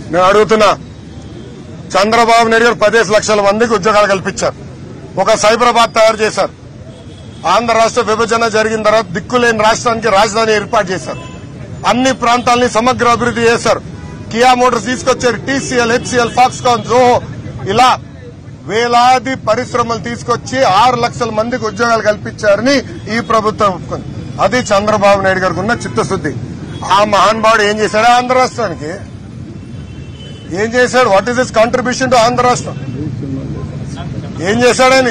నేను అడుగుతున్నా చంద్రబాబు నాయుడు గారు పదిహేను లక్షల మందికి ఉద్యోగాలు కల్పించారు ఒక సైబరాబాద్ తయారు చేశారు ఆంధ్ర రాష్ట్ర విభజన జరిగిన తర్వాత దిక్కులేని రాష్ట్రానికి రాజధాని ఏర్పాటు చేశారు అన్ని ప్రాంతాలని సమగ్ర అభివృద్ధి చేశారు కియా మోటార్స్ తీసుకొచ్చారు టీసీఎల్ హెచ్సిఎల్ ఫాక్స్కాన్ జోహో ఇలా వేలాది పరిశ్రమలు తీసుకొచ్చి ఆరు లక్షల మందికి ఉద్యోగాలు కల్పించారని ఈ ప్రభుత్వం ఒప్పుకుంది అది చంద్రబాబు నాయుడు గారికి ఉన్న చిత్తశుద్ది ఆ మహానుభావుడు ఏం చేశాడు ఆంధ్ర రాష్ట్రానికి ఏం చేశాడు what is this contribution to Andhra రాష్ట్రం ఏం చేశాడని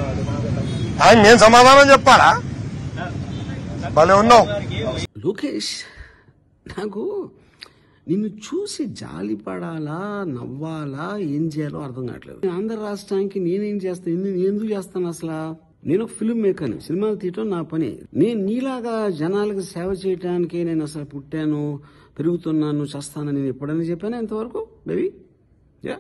ఆయన నేను సమాధానం చెప్పాలా భలే ఉన్నావు లోకేష్ నాకు నిన్ను చూసి జాలి పడాలా నవ్వాలా ఏం చేయాలో అర్థం కావట్లేదు నేను ఆంధ్ర రాష్ట్రానికి నేనేం చేస్తాను నేను ఎందుకు చేస్తాను అసలు నేను ఒక ఫిల్మ్ మేకర్ని సినిమాలు తీయటం నా పని నేను నీలాగా జనాలకు సేవ చేయడానికి నేను అసలు పుట్టాను పెరుగుతున్నాను చేస్తానని నేను ఎప్పుడైనా చెప్పాను ఇంతవరకు బేబీ యా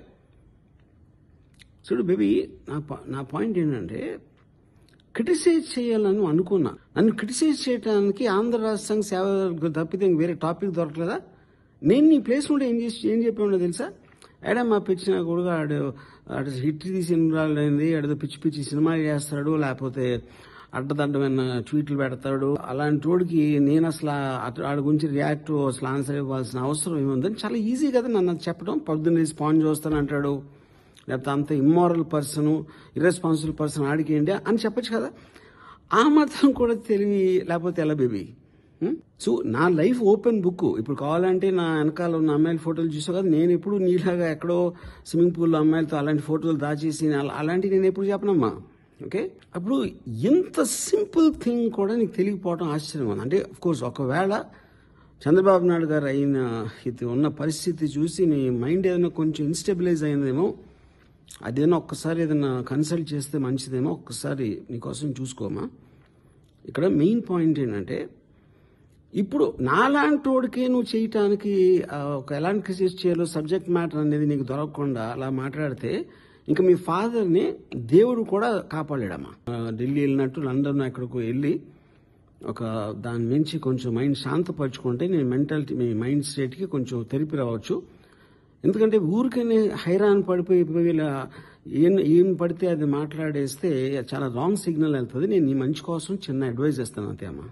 చూడు బేబీ నా పా- నా పాయింట్ ఏంటంటే క్రిటిసైజ్ చేయాలని అనుకున్నా నన్ను క్రిటిసైజ్ చేయడానికి ఆంధ్ర రాష్ట్రానికి సేవ తప్పితే ఇంక వేరే టాపిక్ దొరకలేదా నేను నీ ప్లేస్ నుండి ఏం చేసి ఏం చెప్పాడో తెలుసా ఆడ మా పిచ్చిన కూడా ఆడు ఆడు హిట్ తీసి ఎన్ని రోజులైంది ఆడదో పిచ్చి పిచ్చి సినిమాలు చేస్తాడు లేకపోతే అడ్డదడ్డమైన ట్వీట్లు పెడతాడు అలాంటి వాడికి నేను అసలు అటు ఆడి గురించి రియాక్ట్ అసలు ఆన్సర్ ఇవ్వాల్సిన అవసరం ఏముందని చాలా ఈజీ కదా నన్ను అది చెప్పడం పొద్దున్న స్పాంజ్ చేస్తాను అంటాడు లేకపోతే అంత ఇమ్మారల్ పర్సన్ ఇర్రెస్పాన్సిబుల్ పర్సన్ ఆడికేయండి అని చెప్పొచ్చు కదా ఆ మాత్రం కూడా తెలివి లేకపోతే ఎలా బేబీ సో నా లైఫ్ ఓపెన్ బుక్ ఇప్పుడు కావాలంటే నా వెనకాల ఉన్న అమ్మాయిల ఫోటోలు చూసావు కదా నేను ఎప్పుడు నీలాగా ఎక్కడో స్విమ్మింగ్ పూల్లో అమ్మాయిలతో అలాంటి ఫోటోలు దాచేసి అలా- అలాంటివి నేను ఎప్పుడు చెప్పనమ్మా ఓకే అప్పుడు ఎంత సింపుల్ థింగ్ కూడా నీకు తెలియకపోవడం ఆశ్చర్యం ఉంది అంటే కోర్స్ ఒకవేళ చంద్రబాబు నాయుడు గారు అయిన ఇది ఉన్న పరిస్థితి చూసి నీ మైండ్ ఏదైనా కొంచెం ఇన్స్టెబిలైజ్ అయిందేమో అదేనా ఒక్కసారి ఏదైనా కన్సల్ట్ చేస్తే మంచిదేమో ఒక్కసారి నీకోసం చూసుకోమా ఇక్కడ మెయిన్ పాయింట్ ఏంటంటే ఇప్పుడు నాలాంటి వాడికి నువ్వు చేయటానికి ఆ, ఒక ఎలాంటి క్రిసిస్ చేయాలో సబ్జెక్ట్ మ్యాటర్ అనేది నీకు దొరకకుండా అలా మాట్లాడితే ఇంకా మీ ఫాదర్ని దేవుడు కూడా కాపాడాడమ్మా ఆ, ఢిల్లీ వెళ్ళినట్టు లండన్ ఎక్కడికో వెళ్ళి ఒక దాని నుంచి కొంచెం మైండ్ శాంతపరచుకుంటే నేను మెంటాలిటీ మీ మైండ్ స్టేట్కి కొంచెం తెరిపి రావచ్చు ఎందుకంటే ఊరికనే హైరాన్ పడిపోయి పోయి ఇలా ఏం ఏం పడితే అది మాట్లాడేస్తే చాలా రాంగ్ సిగ్నల్ వెళ్తుంది నేను నీ మంచి కోసం చిన్న అడ్వైజ్ ఇస్తాను అంతే అమ్మా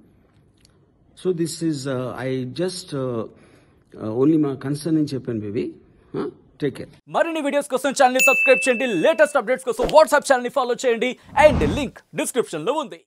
so this is I just only మా కన్సర్న్ అని చెప్పాను బేబీ టేక్ కేర్ మరిన్ని వీడియోస్ కోసం ఛానల్ ని సబ్స్క్రైబ్ చేయండి లేటెస్ట్ అప్డేట్స్ కోసం వాట్సాప్ ఛానల్ ని ఫాలో చేయండి అండ్ లింక్ డిస్క్రిప్షన్ లో ఉంది